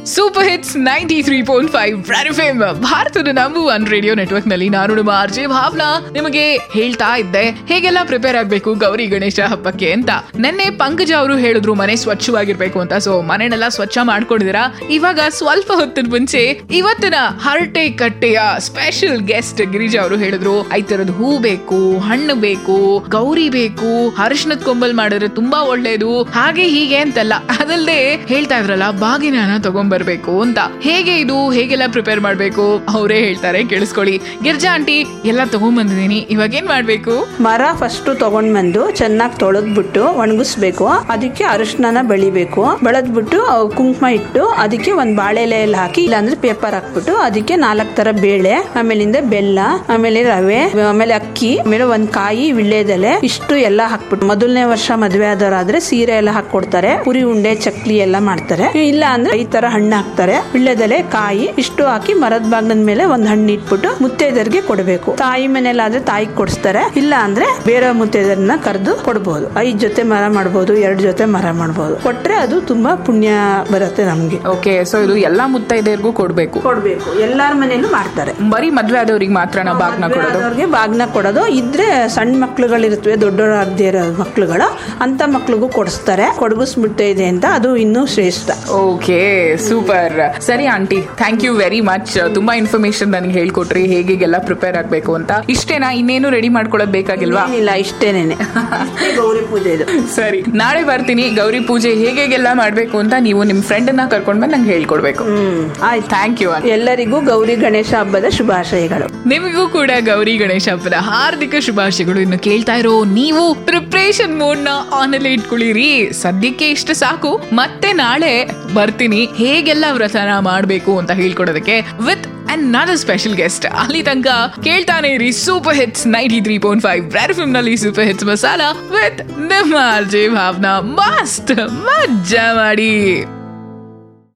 super hits ninety three point five F ಭಾರತದ number one radio network ನಲ್ಲಿ ನಾನು ನಮ್ಮ ಆರ್ಜೆ ಭಾವನಾ ನಿಮಗೆ ಹೇಳ್ತಾ ಇದ್ದೆ ಹೇಗೆಲ್ಲ ಪ್ರಿಪೇರ್ ಆಗ್ಬೇಕು ಗೌರಿ ಗಣೇಶ ಹಬ್ಬಕ್ಕೆ ಅಂತ ನಿನ್ನೆ ಪಂಕಜ ಅವರು ಹೇಳಿದ್ರು ಮನೆ ಸ್ವಚ್ಛವಾಗಿರ್ಬೇಕು ಅಂತ ಸೊ ಮನೆನೆಲ್ಲ ಸ್ವಚ್ಛ ಮಾಡ್ಕೊಂಡಿದ್ದೀರಾ ಇವಾಗ ಸ್ವಲ್ಪ ಹೊತ್ತಿನ ಮುಂಚೆ ಇವತ್ತಿನ ಹರಟೆ ಕಟ್ಟೆಯ ಸ್ಪೆಷಲ್ ಗೆಸ್ಟ್ ಗಿರಿಜಾ ಅವರು ಹೇಳಿದ್ರು ಐದ್ ತರದ ಹೂ ಬೇಕು ಹಣ್ಣು ಬೇಕು ಗೌರಿ ಬೇಕು ಅರಿಶಿನದ ಕೊಂಬಲ್ ಮಾಡಿದ್ರೆ ತುಂಬಾ ಒಳ್ಳೇದು ಹಾಗೆ ಹೀಗೆ ಅಂತಲ್ಲ ಅದಲ್ಲದೆ ಹೇಳ್ತಾ ಇದ್ರಲ್ಲ ಬಾಗಿನ ತಗೊಂಡ್ಬರ್ಬೇಕು ಅಂತ ಹೇಗೆ ಇದು ಹೇಗೆಲ್ಲ ಪ್ರಿಪೇರ್ ಮಾಡ್ಬೇಕು ಅವರೇ ಹೇಳ್ತಾರೆ ಕೇಳಿಸ್ಕೊಳ್ಳಿ ಗಿರ್ಜಾ ಆಂಟಿ ಎಲ್ಲ ತಗೊಂಡ್ಬಂದಿದೀನಿ ಇವಾಗ ಏನ್ ಮಾಡ್ಬೇಕು ಮರ ಫಸ್ಟ್ ತಗೊಂಡ್ ಬಂದು ಚೆನ್ನಾಗಿ ತೊಳೆದ್ಬಿಟ್ಟು ಒಣಗಿಸ್ಬೇಕು ಅದಕ್ಕೆ ಅರಿಶಿನ ಬೆಳಿಬೇಕು ಬೆಳೆದ್ಬಿಟ್ಟು ಅವ್ ಕುಂಕುಮ ಇಟ್ಟು ಅದಕ್ಕೆ ಒಂದ್ ಬಾಳೆ ಎಲೆಯಲ್ಲಿ ಹಾಕಿ ಇಲ್ಲಾಂದ್ರೆ ಪೇಪರ್ ಹಾಕ್ಬಿಟ್ಟು ಅದಕ್ಕೆ ನಾಲ್ಕು ತರ ಬೇಳೆ ಆಮೇಲಿಂದ ಬೆಲ್ಲ ಆಮೇಲೆ ರವೆ ಆಮೇಲೆ ಅಕ್ಕಿ ಆಮೇಲೆ ಒಂದ್ ಕಾಯಿ ವಿಳ್ಳೆದೆಲೆ ಇಷ್ಟು ಎಲ್ಲ ಹಾಕ್ಬಿಟ್ಟು ಮೊದಲನೇ ವರ್ಷ ಮದ್ವೆ ಆದವರಾದ್ರೆ ಸೀರೆ ಎಲ್ಲ ಹಾಕೊಡ್ತಾರೆ ಪುರಿ ಉಂಡೆ ಚಕ್ಲಿ ಎಲ್ಲ ಮಾಡ್ತಾರೆ ಇಲ್ಲ ಅಂದ್ರೆ ಈ ತರ ಹಣ್ಣು ಹಾಕ್ತಾರೆ ವಿಳ್ಳೆದೆಲೆ ಕಾಯಿ ಇಷ್ಟು ಹಾಕಿ ಮರದ ಬಾಗಿನ ಮೇಲೆ ಒಂದ್ ಹಣ್ಣು ಇಟ್ಬಿಟ್ಟು ಮುತ್ತೈದರಿಗೆ ಕೊಡಬೇಕು ತಾಯಿ ಮನೇಲಾದ್ರೆ ತಾಯಿಗೆ ಕೊಡಿಸ್ತಾರೆ ಇಲ್ಲ ಅಂದ್ರೆ ಬೇರೆ ಮುತ್ತೈದರನ್ನ ಕರೆದು ಕೊಡ್ಬೋದು ಐದ್ ಜೊತೆ ಮರ ಮಾಡ್ಬೋದು ಎರಡ್ ಜೊತೆ ಮರ ಮಾಡ್ಬೋದು ಕೊಟ್ರೆ ಅದು ತುಂಬಾ ಪುಣ್ಯ ಬರುತ್ತೆ ನಮ್ಗೆ ಓಕೆ ಸೊ ಇದು ಎಲ್ಲಾ ಮುತ್ತೈದೆಯರ್ಗೂ ಕೊಡ್ಬೇಕು ಕೊಡ್ಬೇಕು ಎಲ್ಲಾರ ಮನೇಲೂ ಮಾಡ್ತಾರೆ ಬರೀ ಮದ್ವೆ ಆದವ್ರಿಗೆ ಮಾತ್ರ ನಾವು ಬಾಗ್ನ ಕೊಡೋದು ಅವ್ರಿಗೆ ಬಾಗ್ನ ಕೊಡೋದು ಇದ್ರೆ ಸಣ್ಣ ಮಕ್ಳುಗಳಿರುತ್ತವೆ ದೊಡ್ಡವರಾಗದೇ ಇರೋ ಮಕ್ಳುಗಳು ಅಂತ ಮಕ್ಳಿಗೂ ಕೊಡಿಸ್ತಾರೆ ಕೊಡಗಿಸ್ಬಿಟ್ಟೆ ಇದೆ ಅಂತ ಅದು ಇನ್ನೂ ಶ್ರೇಷ್ಠ ಓಕೆ ಸೂಪರ್ ಸರಿ aunty thank you very much ತುಂಬಾ ಇನ್ಫಾರ್ಮೇಶನ್ ನನಗೆ ಹೇಳ್ಕೊಟ್ರಿ ಹೇಗೆಲ್ಲ ಪ್ರಿಪೇರ್ ಆಗ್ಬೇಕು ಅಂತ ಇಷ್ಟೇನಾ ಇನ್ನೇನು ರೆಡಿ ಮಾಡ್ಕೊಳ್ಳೋದು ಬೇಕಾಗಿಲ್ವಾ ಏನಿಲ್ಲ ಇಷ್ಟೇನೇನೆ ಇಷ್ಟೇ ಗೌರಿ ಪೂಜೆ ಇದು ಸರಿ ನಾಳೆ ಬರ್ತೀನಿ ಗೌರಿ ಪೂಜೆ ಹೇಗೆಲ್ಲ ಮಾಡ್ಬೇಕು ಅಂತ ನೀವು ನಿಮ್ ಫ್ರೆಂಡ್ ಅನ್ನ ಕರ್ಕೊಂಡ್ ಬಂದು ನಂಗೆ ಹೇಳ್ಕೊಡ್ಬೇಕು ಹ್ಮ್ ಆಯ್ತು ಥ್ಯಾಂಕ್ ಯು ಎಲ್ಲರಿಗೂ ಗೌರಿ ಗಣೇಶ ಹಬ್ಬದ ಶುಭಾಶಯಗಳು ನಿಮಗೂ ಕೂಡ ಗೌರಿ ಗಣೇಶ ಹಬ್ಬದ ಹಾರ್ದಿಕ ಶುಭಾಶಯಗಳು ಇನ್ನು ಕೇಳ್ತಾ ಇರೋ ನೀವು ಪ್ರಿಪ್ರೇಷನ್ ಮೋಡ್ ನ ಆನ್ ಅಲ್ಲಿ ಇಟ್ಕೊಳ್ಳಿರಿ ಸದ್ಯಕ್ಕೆ ಇಷ್ಟು ಸಾಕು ಮತ್ತೆ ನಾಳೆ ಬರ್ತೀನಿ ಹೇಗೆಲ್ಲ ವ್ರತನ ಮಾಡ್ಬೇಕು ಅಂತ ಹೇಳ್ಕೊಡೋದಕ್ಕೆ ವಿತ್ another ಸ್ಪೆಷಲ್ ಗೆಸ್ಟ್ ಅಲ್ಲಿ ತನಕ ಕೇಳ್ತಾನೆ ಇರಿ super hits ninety three point five red FM ನಲ್ಲಿ ಸೂಪರ್ ಹಿಟ್ಸ್ ಮಸಾಲಾ ವಿತ್ ನಿಮ್ಮ ಆರ್ಜೆ ಭಾವನಾ ಮಸ್ತ್ ಮಜ್ಜಾ ಮಾಡಿ